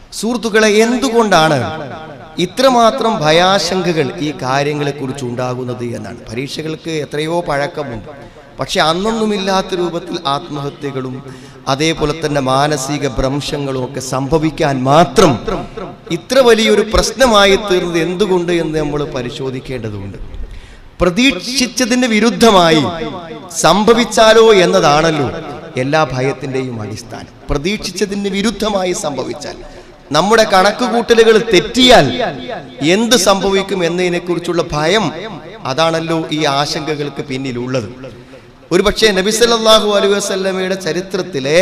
സുഹൃത്തുക്കളെ എന്തുകൊണ്ടാണ് ഇത്രമാത്രം ഭയാശങ്കകൾ ഈ കാര്യങ്ങളെക്കുറിച്ച് ഉണ്ടാകുന്നത് എന്നാണ് പരീക്ഷകൾക്ക് എത്രയോ പഴക്കമുണ്ട് പക്ഷെ അന്നൊന്നുമില്ലാത്ത രൂപത്തിൽ ആത്മഹത്യകളും അതേപോലെ തന്നെ മാനസിക ഭ്രംശങ്ങളും ഒക്കെ സംഭവിക്കാൻ മാത്രം ഇത്ര വലിയൊരു പ്രശ്നമായി തീർന്നത് എന്തുകൊണ്ട് എന്ന് നമ്മൾ പരിശോധിക്കേണ്ടതുണ്ട് പ്രതീക്ഷിച്ചതിന് വിരുദ്ധമായി സംഭവിച്ചാലോ എന്നതാണല്ലോ എല്ലാ ഭയത്തിന്റെയും അടിസ്ഥാനം പ്രതീക്ഷിച്ചതിന് വിരുദ്ധമായി സംഭവിച്ചാൽ നമ്മുടെ കണക്കുകൂട്ടലുകൾ തെറ്റിയാൽ എന്ത് സംഭവിക്കും എന്നതിനെക്കുറിച്ചുള്ള ഭയം അതാണല്ലോ ഈ ആശങ്കകൾക്ക് പിന്നിലുള്ളത് ഒരുപക്ഷെ നബി സല്ലല്ലാഹു അലൈഹി വസല്ലമയുടെ ചരിത്രത്തിലെ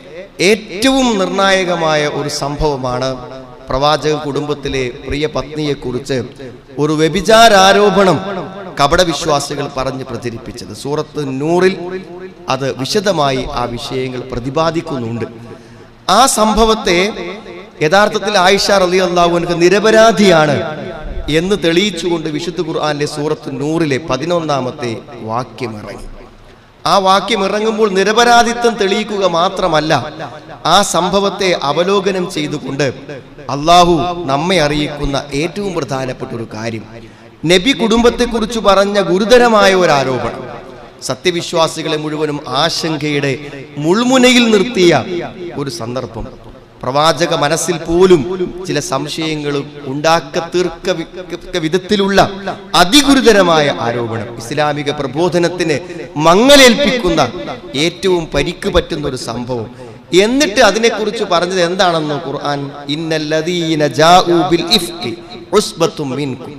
ഏറ്റവും നിർണായകമായ ഒരു സംഭവമാണ് പ്രവാചക കുടുംബത്തിലെ പ്രിയ പത്നിയെക്കുറിച്ച് ഒരു വ്യഭിചാരാരോപണം കപടവിശ്വാസികൾ പറഞ്ഞ് പ്രചരിപ്പിച്ചത് സൂറത്ത് നൂറിൽ അത് വിശദമായി ആ വിഷയങ്ങൾ പ്രതിപാദിക്കുന്നുണ്ട് ആ സംഭവത്തെ യഥാർത്ഥത്തിൽ ആയിഷ റലി അള്ളാഹുവിനക്ക് നിരപരാധിയാണ് എന്ന് തെളിയിച്ചുകൊണ്ട് വിശുദ്ധ ഖുർആാനിലെ സൂറത്ത് നൂറിലെ പതിനൊന്നാമത്തെ വാക്യം ഇറങ്ങി ആ വാക്യം ഇറങ്ങുമ്പോൾ നിരപരാധിത്വം തെളിയിക്കുക മാത്രമല്ല ആ സംഭവത്തെ അവലോകനം ചെയ്തുകൊണ്ട് അള്ളാഹു നമ്മെ അറിയിക്കുന്ന ഏറ്റവും പ്രധാനപ്പെട്ട ഒരു കാര്യം നബി കുടുംബത്തെക്കുറിച്ച് പറഞ്ഞ ഗുരുതരമായ ഒരു ആരോപണം സത്യവിശ്വാസികളെ മുഴുവനും ആശങ്കയുടെ മുൾമുനയിൽ നിർത്തിയ ഒരു സന്ദർഭം പ്രവാചക മനസ്സിൽ പോലും ചില സംശയങ്ങൾ ഉണ്ടാക്ക തീർക്ക വി- വിധത്തിലുള്ള അതിഗുരുതരമായ ആരോപണം ഇസ്ലാമിക പ്രബോധനത്തിന് മങ്ങലേൽപ്പിക്കുന്ന ഏറ്റവും പരിക്ക് പറ്റുന്ന ഒരു സംഭവം എന്നിട്ട് അതിനെക്കുറിച്ച് പറഞ്ഞത് എന്താണെന്ന് ഖുർആൻ ഇന്നല്ലദീന ജാഊ ബിൽ ഇഫ്കി ഉസ്ബത്തും മിൻകും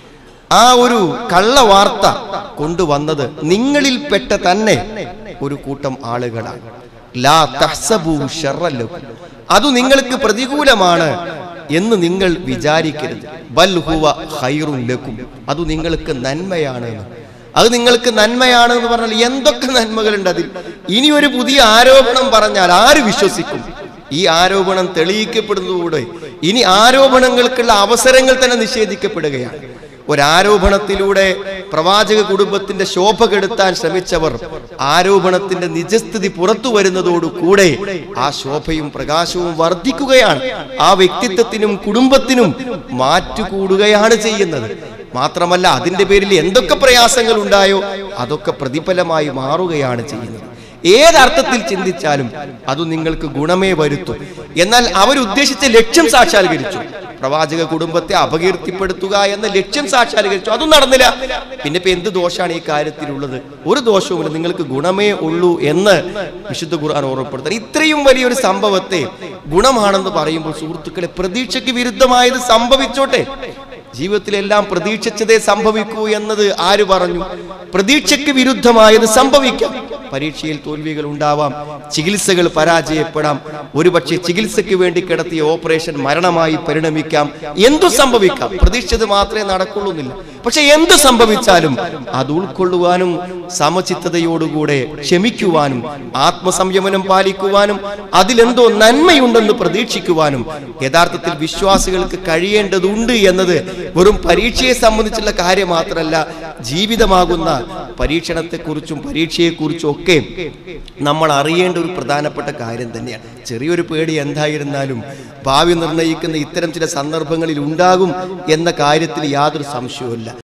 ആ ഒരു കള്ളവാർത്ത കൊണ്ടുവന്നത് നിങ്ങളിൽപ്പെട്ട തന്നെ ഒരു കൂട്ടം ആളുകളാണ് ലാ തഹ്സബൂ ശർറൻ ലക്കും. അത് നിങ്ങൾക്ക് പ്രതികൂലമാണ് എന്ന് നിങ്ങൾ വിചാരിക്കരുത് ബൽ ഹുവ ഖൈറുൻ ലക്കും അത് നിങ്ങൾക്ക് നന്മയാണ് എന്ന്. അത് നിങ്ങൾക്ക് നന്മയാണ് എന്ന് പറഞ്ഞാൽ എന്തൊക്കെ നന്മകളുണ്ട് അതിൽ ഇനി ഒരു പുതിയ ആരോപണം പറഞ്ഞാൽ ആര് വിശ്വസിക്കും ഈ ആരോപണം തെളിയിക്കപ്പെടുന്നതോടെ ഇനി ആരോപണങ്ങൾക്കുള്ള അവസരങ്ങൾ തന്നെ നിഷേധിക്കപ്പെടുകയാണ് ഒരാരോപണത്തിലൂടെ പ്രവാചക കുടുംബത്തിന്റെ ശോഭ കെടുത്താൻ ശ്രമിച്ചവർ ആരോപണത്തിന്റെ നിജസ്ഥിതി പുറത്തു വരുന്നതോടുകൂടെ ആ ശോഭയും പ്രകാശവും വർദ്ധിക്കുകയാണ് ആ വ്യക്തിത്വത്തിനും കുടുംബത്തിനും മാറ്റുകൂടുകയാണ് ചെയ്യുന്നത് മാത്രമല്ല അതിന്റെ പേരിൽ എന്തൊക്കെ പ്രയാസങ്ങൾ ഉണ്ടായോ അതൊക്കെ പ്രതിഫലമായി മാറുകയാണ് ചെയ്യുന്നത് ഏതർത്ഥത്തിൽ ചിന്തിച്ചാലും അത് നിങ്ങൾക്ക് ഗുണമേ വരുത്തും എന്നാൽ അവരുദ്ദേശിച്ച ലക്ഷ്യം സാക്ഷാത്കരിച്ചു പ്രവാചക കുടുംബത്തെ അപകീർത്തിപ്പെടുത്തുക എന്ന ലക്ഷ്യം സാക്ഷാത്കരിച്ചു അതും നടന്നില്ല പിന്നെ ഇപ്പൊ എന്ത് ദോഷമാണ് ഈ കാര്യത്തിലുള്ളത് ഒരു ദോഷവുമില്ല നിങ്ങൾക്ക് ഗുണമേ ഉള്ളൂ എന്ന് വിശുദ്ധ ഖുർആൻ ഓർമ്മപ്പെടുത്തുന്നത് ഇത്രയും വലിയൊരു സംഭവത്തെ ഗുണമാണെന്ന് പറയുമ്പോൾ സുഹൃത്തുക്കളെ പ്രതീക്ഷയ്ക്ക് വിരുദ്ധമായത് സംഭവിച്ചോട്ടെ ജീവിതത്തിലെല്ലാം പ്രതീക്ഷിച്ചതേ സംഭവിക്കൂ എന്നത് ആര് പറഞ്ഞു പ്രതീക്ഷയ്ക്ക് വിരുദ്ധമായത് സംഭവിക്കാം പരീക്ഷയിൽ തോൽവികൾ ഉണ്ടാവാം ചികിത്സകൾ പരാജയപ്പെടാം ഒരുപക്ഷെ ചികിത്സയ്ക്ക് വേണ്ടി കിടത്തിയ ഓപ്പറേഷൻ മരണമായി പരിണമിക്കാം എന്തു സംഭവിക്കാം പ്രതീക്ഷിച്ചത് മാത്രമേ നടക്കുള്ളൂന്നില്ല പക്ഷെ എന്ത് സംഭവിച്ചാലും അത് ഉൾക്കൊള്ളുവാനും സമചിത്തതയോടുകൂടെ ക്ഷമിക്കുവാനും ആത്മസംയമനം പാലിക്കുവാനും അതിലെന്തോ നന്മയുണ്ടെന്ന് പ്രതീക്ഷിക്കുവാനും യഥാർത്ഥത്തിൽ വിശ്വാസികൾക്ക് കഴിയേണ്ടതുണ്ട് എന്നത് വെറും പരീക്ഷയെ സംബന്ധിച്ചുള്ള കാര്യം മാത്രമല്ല ജീവിതമാകുന്ന പരീക്ഷണത്തെക്കുറിച്ചും പരീക്ഷയെക്കുറിച്ചും ഒക്കെ നമ്മൾ അറിയേണ്ട ഒരു പ്രധാനപ്പെട്ട കാര്യം തന്നെയാണ് ചെറിയൊരു പേടി എന്തായിരുന്നാലും ഭാവി നിർണ്ണയിക്കുന്ന ഇത്തരം ചില സന്ദർഭങ്ങളിൽ ഉണ്ടാകും എന്ന കാര്യത്തിൽ യാതൊരു സംശയവുമില്ല